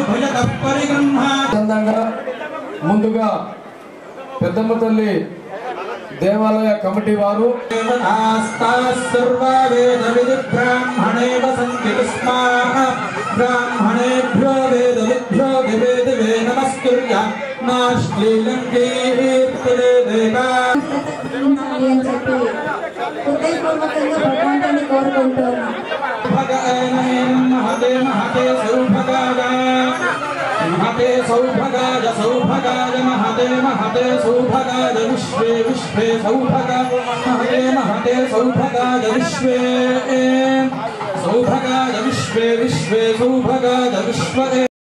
భుజతః పరిగృహ్ణా చందంగా ముందుగా పెద్దమ్మ తల్లి దేవాలయ కమిటీ వారు ఆస్తాः सर्वा वेदविधि ब्राह्मणे वसन्ति तस्माः ब्राह्मणेभ्यो वेदविभ्यो दिवे दिवे नमस्कुर्य नाश्लीलं कीर्तने देवा ప్రతిష్ఠించాలి అని చెప్పి హృదయపూర్వకంగా భగవంతుని కోరుకుంటున్నాం महते महते सौभगाय महते सौभगाय सौभगाय महते महते सौभगाय विश्वे विश्वे सौभगा महते महते सौभगाय विश्वे सौभगाय विश्वे विश्वे सौभगाय विश्वे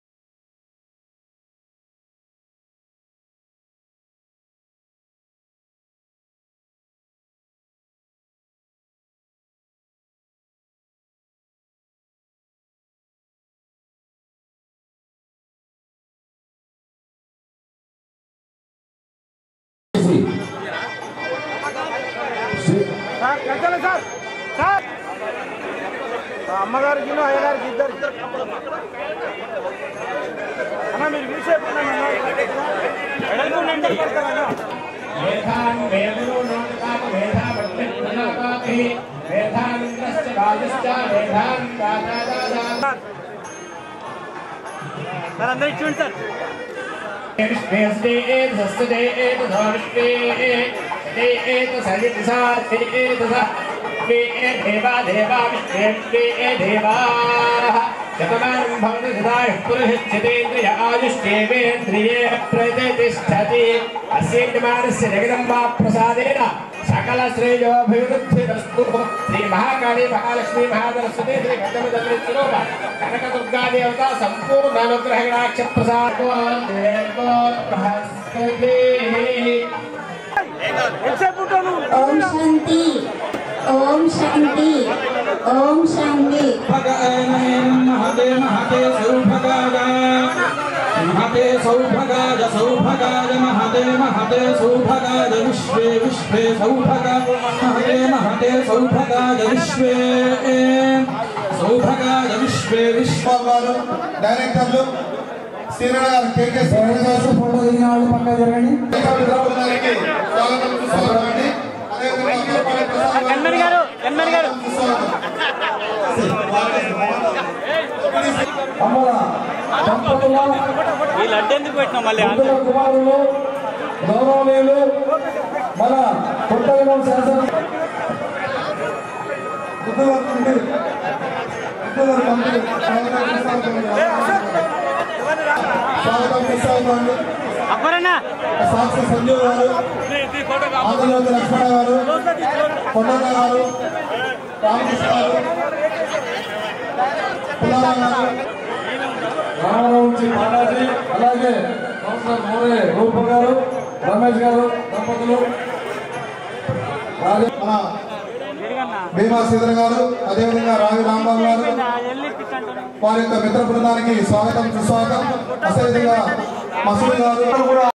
సార్ కట్టలే సార్ సార్ అమ్మగారికి అయ్యగారికి ఇద్దరు అన్న మీరు వీసే వేదాన్ వేదో నోటకామ వేదావత్తి ప్రణాపాతి వేదాంతశ్చ రాజశ్చ వేదాన్ దాదాదాదా సార్ అందరికి చూడండి సార్ విష్ణే ఏత సస్తే ఏత ధోష్ణే దే ఏత సరితి సాతే ఏత స वे देवा देवा विश्वे वे देवा शतमानं भवति सदायुः पुरुषच्छतेन्द्रिय आयुष्येवेन्द्रिये प्रतिष्ठति अस्येन्द्रमानस्य जगदम्बा प्रसादेन सकलश्रेयोभिवृद्धिरस्तु श्रीमहाकाली महालक्ष्मी महासरस्वती श्री गौतमदत्तरूप कनकदुर्गादेवता सम्पूर्णानुग्रहणाक्ष प्रसादो देवो बृहस्पतिः ఎంతసేపు ఉంటాను ఓం శాంతి ఓం శాంతి ఓం శాంతి महते महते सौभगाय महते सौभगाय सौभगाय महते महते सौभगाय विश्वे विश्वे सौभगा महते महते सौभगाय विश्वे सौभगाय विश्वे विश्व గారు డైరెక్టర్లు శ్రీరణ గారు కేకే శ్రీరణ గారు ఫోటో దిగిన వాళ్ళు పక్క జరగండి గారికి స్వాగతం సుస్వాగతం అండి అదేవిధంగా అమరపాలి ప్రసాద్ గారు కన్మణి గారు కన్మణి గారు అమ్మల దంపతుల ఈ లడ్డు ఎందుకు పెట్టినాం మళ్ళీ ముగ్గురు కుమారులు గౌరవనీయులు మన కొత్తగూడెం శాసన బుద్ధవర్గండి బుద్ధవర్గండి స్వాగతం సుస్వాగతం స్వాగతం సుస్వాగతం అండి అప్పరన్నా సాక్షి సంజీవ్ గారు ఆంధ్రజ్యోతి లక్ష్మణ గారు కొండన్న గారు రామకృష్ణ గారు పుల్లారావు గారు రామారావు నుంచి బాలాజీ అలాగే కౌన్సిలర్ మోరే రూప గారు రమేష్ గారు దంపతులు రాజే మన భీమా శ్రీధర్ గారు అదేవిధంగా రావి రాంబాబు గారు వారి యొక్క మిత్ర బృందానికి స్వాగతం సుస్వాగతం అదేవిధంగా మసూద్ గారు కూడా